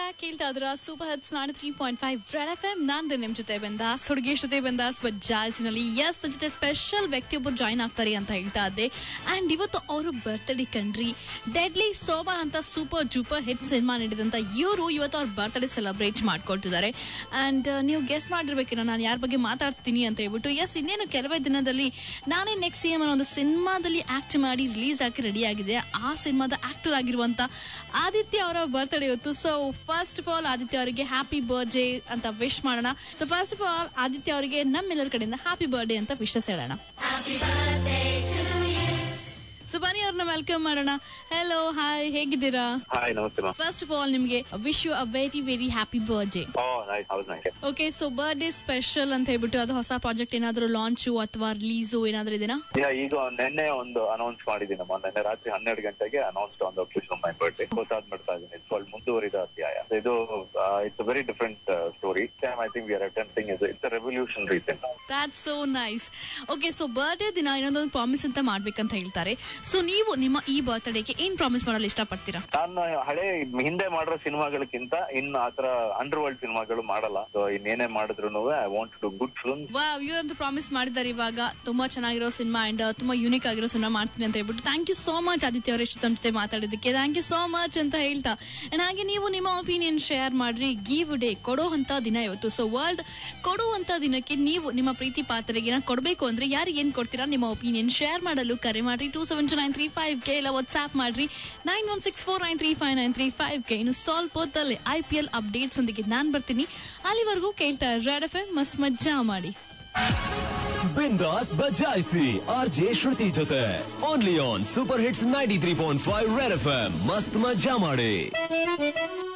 back ಕೇಳ್ತಾ ಇದ್ರ super hits ನಾನ್ three point five red F M ನಾನು ನಿಮ್ ಜೊತೆ ಬಂದಾಸ್ ಹುಡುಗಿ ಜೊತೆ ಬಂದಾಸ್ ಬಟ್ ಜಾಯ್ಸ್ನಲ್ಲಿ ಎಸ್ ನನ್ನ ಜೊತೆ ಸ್ಪೆಷಲ್ ವ್ಯಕ್ತಿಯೊಬ್ಬರು ಜಾಯ್ನ್ ಆಗ್ತಾರೆ ಅಂತ ಹೇಳ್ತಾ ಇದ್ದೆ ಅಂಡ್ ಇವತ್ತು ಅವರು ಬರ್ತ್ಡೇ ಕಣ್ರಿ ಡೆಡ್ಲಿ ಸೋಮಾ ಅಂತ ಸೂಪರ್ ಜೂಪರ್ ಹಿಟ್ ಸಿನಿಮಾ ನೀಡಿದಂತ ಇವರು ಇವತ್ತು ಅವ್ರ ಬರ್ತ್ಡೇ ಸೆಲೆಬ್ರೇಟ್ ಮಾಡ್ಕೊಳ್ತಿದ್ದಾರೆ ಅಂಡ್ ನೀವು ಗೆಸ್ ಮಾಡಿರ್ಬೇಕೇನೋ ನಾನು ಯಾರ ಬಗ್ಗೆ ಮಾತಾಡ್ತೀನಿ ಅಂತ ಹೇಳ್ಬಿಟ್ಟು ಎಸ್ ಇನ್ನೇನು ಕೆಲವೇ ದಿನದಲ್ಲಿ ನಾನೇ ನೆಕ್ಸ್ಟ್ ಸಿ ಎಂ ಅನ್ನೋ ಒಂದು ಸಿನಿಮಾದಲ್ಲಿ ಆಕ್ಟ್ ಮಾಡಿ ರಿಲೀಸ್ ಆಗಿ ರೆಡಿ ಆಗಿದೆ ಆ ಸಿನಿಮಾದ ಆಕ್ಟರ್ ಆಗಿರುವಂತ ಆದಿತ್ಯ ಅವರ ಬರ್ತ್ಡೇ ಇವತ್ತು so first of all Aditya ಅವರಿಗೆ ಹ್ಯಾಪಿ ಬರ್ತ್ಡೇ ಅಂತ ವಿಶ್ ಮಾಡೋಣ so first of all Aditya ಅವರಿಗೆ ನಮ್ಮೆಲ್ಲರ ಕಡೆಯಿಂದ ಹ್ಯಾಪಿ ಬರ್ತ್ಡೇ ಅಂತ ವಿಶಸ್ ಹೇಳೋಣ ಸೊ ಬನ್ನಿ ಅವ್ರನ್ನ ವೆಲ್ಕಮ್ ಮಾಡೋಣ ಹೆಲೋ ಹಾಯ್ ಹೇಗಿದ್ದೀರಾ ಹಾಯ್ ನಮಸ್ತೆ ಮ್ಯಾಮ್ ಫಸ್ಟ್ ಆಫ್ ಆಲ್ ನಿಮಗೆ wish you a very very happy birthday oh nice house nice okay so birthday special ಅಂತ ಹೇಳ್ಬಿಟ್ಟು ಅದು ಹೊಸ ಪ್ರಾಜೆಕ್ಟ್ ಏನಾದ್ರು ಲಾಂಚು ಅಥವಾ ರಿಲೀಸು ಏನಾದ್ರು ಇದೆನಾ ಈಗ ನಿನ್ನೆ ಒಂದು ಅನೌನ್ಸ್ ಮಾಡಿದ್ದೀನಮ್ಮ ನಿನ್ನೆ ರಾತ್ರಿ ಹನ್ನೆರಡು ಗಂಟೆಗೆ ಅನೌನ್ಸ್ ಒಂದು ಅಫಿಷಿಯಲ್ ಮೈ ಬರ್ಡೇ ಗೊತ್ತಾದ್ ಮಾಡ್ತಾ ಇದ್ದೀನಿ ಸ್ವಲ್ಪ ಮುಂದುವರಿದ ಅಧ್ಯಾಯ ಇದು it's very different story time I think we are attempting is it's revolution reason that so nice okay so birthday ದಿನ ಇನ್ನೊಂದೊಂದು ಪ್ರಾಮಿಸ್ ಅಂತ ಮಾಡ್ಬೇಕಂತ ಹೇಳ್ತಾರೆ ಸೊ ನೀವು ನಿಮ್ಮ ಈ ಬರ್ತ್ಡೇಗೆ ಏನ್ ಪ್ರಾಮಿಸ್ ಮಾಡಲು ಇಷ್ಟಪಡ್ತೀರಾ ನಾನು ಹಳೆ ಹಿಂದೆ ಮಾಡಿರೋ ಸಿನಿಮಾಗಳಕ್ಕಿಂತ ಇನ್ನು ಆತರ ಅಂಡರ್ ವರ್ಲ್ಡ್ ಸಿನಿಮಾಗಳು ಮಾಡಲ್ಲ ಸೊ ಇನ್ನೇನೇ ಮಾಡಿದ್ರು I want to good film ವಾ ಇವರಂತೂ ಪ್ರಾಮಿಸ್ ಮಾಡಿದ್ದಾರೆ ಇವಾಗ ತುಂಬಾ ಚೆನ್ನಾಗಿರೋ ಸಿನಿಮಾ ಅಂಡ್ ತುಂಬಾ ಯೂನಿಕ್ ಆಗಿರೋ ಸಿನಿಮಾ ಮಾಡ್ತೀನಿ ಅಂತ ಹೇಳ್ಬಿಟ್ಟು thank you so much Aditya ಅವರ ಎಷ್ಟು ತಮ್ಮ ಜೊತೆ ಮಾತಾಡಿದ್ದಕ್ಕೆ ಥ್ಯಾಂಕ್ ಯು ಸೋ ಮಚ್ ಅಂತ ಹೇಳ್ತಾ And ಹಾಗೆ ನೀವು ನಿಮ್ಮ ಒಪಿನಿಯನ್ ಶೇರ್ ಮಾಡ್ರಿ ಗಿವ್ ಡೇ ಕೊಡೋ ಅಂತ ದಿನ ಇವತ್ತು ಸೊ ವರ್ಲ್ಡ್ ಕೊಡುವಂತ ದಿನಕ್ಕೆ ನೀವು ನಿಮ್ಮ ಪ್ರೀತಿ ಪಾತ್ರೆಗೆ ಏನಾದ್ರು ಕೊಡಬೇಕು ಅಂದ್ರೆ ಯಾರಿಗೆ ಏನ್ ಕೊಡ್ತೀರಾ ನಿಮ್ಮ ಒಪಿನಿಯನ್ ಶೇರ್ ಮಾಡಲು ಕರೆ ಮಾಡ್ರಿ two seven two nine three five ಗೆ ಇಲ್ಲ ವಾಟ್ಸ್ಆಪ್ ಮಾಡ್ರಿ nine one six four nine three five nine three five ಗೆ ಇನ್ನು ಸ್ವಲ್ಪ ಹೊತ್ತಲ್ಲಿ ಐ ಪಿ ಎಲ್ ಅಪ್ಡೇಟ್ಸ್ ಒಂದಿಗೆ ನಾನ್ ಬರ್ತೀನಿ ಅಲ್ಲಿವರೆಗೂ ಕೇಳ್ತಾ ರೆಡ್ ಎಫ್ ಎಂ ಮಸ್ತ್ ಮಜ್ಜಾ ಮಾಡಿ ಬಿಂದಾಸ್ ಬಜಾಯಿಸಿ ಆರ್ ಜೆ ಶ್ರುತಿ ಜೊತೆ only on super hits ninety three point five red F M ಮಸ್ತ್ ಮಜಾ ಮಾಡಿ